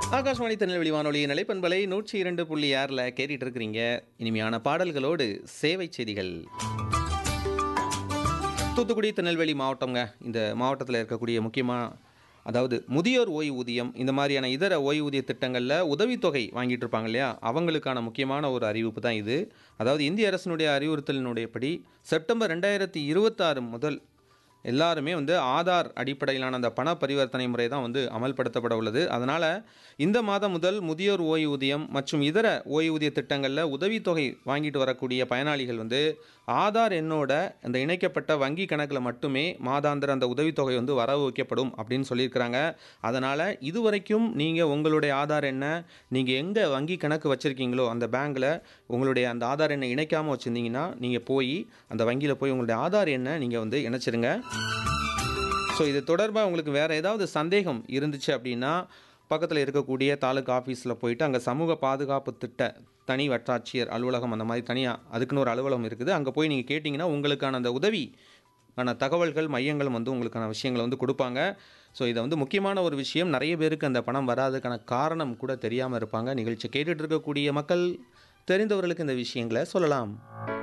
ஆகாஷ்வாணி திருநெல்வேலி வானொலி நிலைப்பண்பலை நூற்றி இரண்டு புள்ளி ஆறில் கேட்டுட்டு இருக்கிறீங்க இனிமையான பாடல்களோடு சேவை செய்திகள் தூத்துக்குடி திருநெல்வேலி மாவட்டங்க இந்த மாவட்டத்தில் இருக்கக்கூடிய முக்கியமாக அதாவது முதியோர் ஓய்வூதியம் இந்த மாதிரியான இதர ஓய்வூதிய திட்டங்களில் உதவித்தொகை வாங்கிட்டு இருப்பாங்க இல்லையா அவங்களுக்கான முக்கியமான ஒரு அறிவிப்பு தான் இது அதாவது இந்திய அரசினுடைய அறிவுறுத்தலினுடையபடி செப்டம்பர் ரெண்டாயிரத்தி இருபத்தாறு முதல் எல்லாருமே வந்து ஆதார் அடிப்படையிலான அந்த பண பரிவர்த்தனை முறை தான் வந்து அமல்படுத்தப்பட உள்ளது அதனால் இந்த மாதம் முதல் முதியோர் ஓய்வூதியம் மற்றும் இதர ஓய்வூதிய திட்டங்களில் உதவித்தொகை வாங்கிட்டு வரக்கூடிய பயனாளிகள் வந்து ஆதார் எண்ணோட அந்த இணைக்கப்பட்ட வங்கி கணக்கில் மட்டுமே மாதாந்திர அந்த உதவித்தொகை வந்து வரவு வைக்கப்படும் அப்படின்னு சொல்லியிருக்கிறாங்க அதனால் இதுவரைக்கும் நீங்கள் உங்களுடைய ஆதார் எண்ணை நீங்கள் எங்கே வங்கி கணக்கு வச்சுருக்கீங்களோ அந்த பேங்க்கில் உங்களுடைய அந்த ஆதார் எண்ணை இணைக்காமல் வச்சுருந்தீங்கன்னா நீங்கள் போய் அந்த வங்கியில் போய் உங்களுடைய ஆதார் எண்ணை நீங்கள் வந்து இணைச்சிருங்க ஸோ இது தொடர்பாக உங்களுக்கு வேறு ஏதாவது சந்தேகம் இருந்துச்சு அப்படின்னா பக்கத்தில் இருக்கக்கூடிய தாலுக்கா ஆஃபீஸில் போயிட்டு அங்கே சமூக பாதுகாப்பு திட்ட தனி வட்டாட்சியர் அலுவலகம் அந்த மாதிரி தனியாக அதுக்குன்னு ஒரு அலுவலகம் இருக்குது அங்கே போய் நீங்கள் கேட்டிங்கன்னா உங்களுக்கான அந்த உதவி ஆன தகவல்கள் மையங்களும் வந்து உங்களுக்கான விஷயங்களை வந்து கொடுப்பாங்க ஸோ இதை வந்து முக்கியமான ஒரு விஷயம் நிறைய பேருக்கு அந்த பணம் வராதுக்கான காரணம் கூட தெரியாமல் இருப்பாங்க நிகழ்ச்சி கேட்டுட்டு இருக்கக்கூடிய மக்கள் தெரிந்தவர்களுக்கு இந்த விஷயங்களை சொல்லலாம்